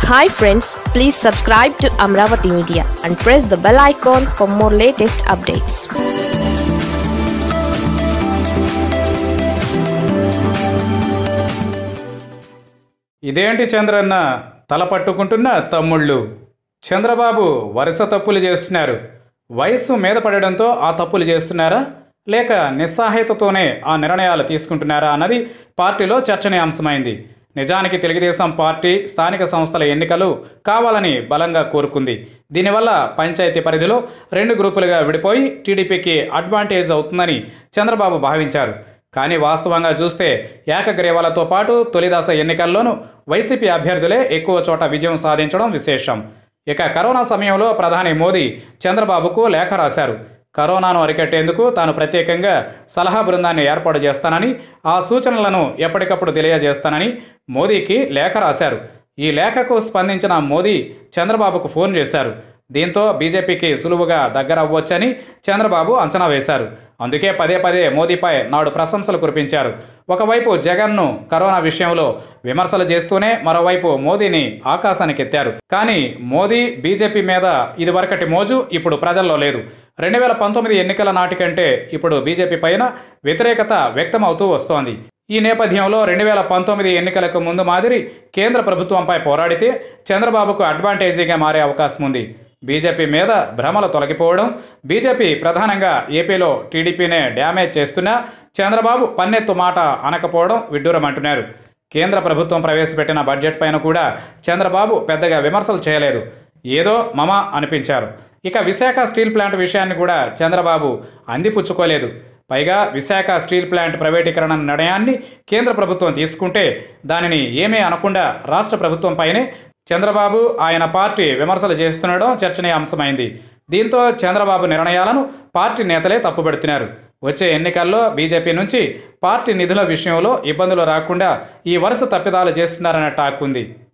hi friends please subscribe to Amaravati media and press the bell icon for more latest updates ఇదేంటి చంద్రన్న తల పట్టుకుంటున్న తమ్ముళ్ళు చంద్రబాబు వరుస తప్పులు చేస్తున్నారు వయస్సు మీద పడడంతో ఆ తప్పులు చేస్తున్నారా లేక నిస్సహాయతతోనే ఆ నిర్ణయాలు తీసుకుంటున్నారా అన్నది పార్టీలో చర్చనీయాంశమైంది నిజానికి తెలుగుదేశం పార్టీ స్థానిక సంస్థల ఎన్నికలు కావాలని బలంగా కోరుకుంది దీనివల్ల పంచాయతీ పరిధిలో రెండు గ్రూపులుగా విడిపోయి టీడీపీకి అడ్వాంటేజ్ అవుతుందని చంద్రబాబు భావించారు కానీ వాస్తవంగా చూస్తే ఏకగ్రీవాలతో పాటు తొలిదశ ఎన్నికల్లోనూ వైసీపీ అభ్యర్థులే ఎక్కువ చోట విజయం సాధించడం విశేషం ఇక కరోనా సమయంలో ప్రధాని మోదీ చంద్రబాబుకు లేఖ రాశారు కరోనాను అరికట్టేందుకు తాను ప్రత్యేకంగా సలహా బృందాన్ని ఏర్పాటు చేస్తానని ఆ సూచనలను ఎప్పటికప్పుడు తెలియజేస్తానని మోదీకి లేఖ రాశారు ఈ లేఖకు స్పందించిన మోదీ చంద్రబాబుకు ఫోన్ చేశారు దీంతో బీజేపీకి సులువుగా దగ్గర అవ్వొచ్చని చంద్రబాబు అంచనా వేశారు అందుకే పదే పదే మోదీపై నాడు ప్రశంసలు కురిపించారు ఒకవైపు జగన్ను కరోనా విషయంలో విమర్శలు చేస్తూనే మరోవైపు మోదీని ఆకాశానికి ఎత్తారు కానీ మోదీ బీజేపీ మీద ఇదివరకటి మోజు ఇప్పుడు ప్రజల్లో లేదు రెండు వేల పంతొమ్మిది ఎన్నికల నాటికంటే ఇప్పుడు బీజేపీ పైన వ్యతిరేకత వ్యక్తమవుతూ వస్తోంది ఈ నేపథ్యంలో రెండు వేల పంతొమ్మిది ఎన్నికలకు ముందు మాదిరి కేంద్ర ప్రభుత్వంపై పోరాడితే చంద్రబాబుకు అడ్వాంటేజీగా మారే అవకాశం ఉంది బీజేపీ మీద భ్రమలు తొలగిపోవడం బీజేపీ ప్రధానంగా ఏపీలో టీడీపీనే డ్యామేజ్ చేస్తున్నా చంద్రబాబు పన్నెత్తు మాట అనకపోవడం విడ్డూరమంటున్నారు కేంద్ర ప్రభుత్వం ప్రవేశపెట్టిన బడ్జెట్ పైన కూడా చంద్రబాబు పెద్దగా విమర్శలు చేయలేదు ఏదో మమ అనిపించారు ఇక విశాఖ స్టీల్ ప్లాంట్ విషయాన్ని కూడా చంద్రబాబు అందిపుచ్చుకోలేదు పైగా విశాఖ స్టీల్ ప్లాంట్ ప్రైవేటీకరణ నిర్ణయాన్ని కేంద్ర ప్రభుత్వం తీసుకుంటే దానిని ఏమీ అనకుండా రాష్ట్ర ప్రభుత్వంపైనే చంద్రబాబు ఆయన పార్టీ విమర్శలు చేస్తుండడం చర్చనీయాంశమైంది దీంతో చంద్రబాబు నిర్ణయాలను పార్టీ నేతలే తప్పుపెడుతున్నారు వచ్చే ఎన్నికల్లో బీజేపీ నుంచి పార్టీ నిధుల విషయంలో ఇబ్బందులు రాకుండా ఈ వరుస తప్పిదాలు చేస్తున్నారన్న టాక్ ఉంది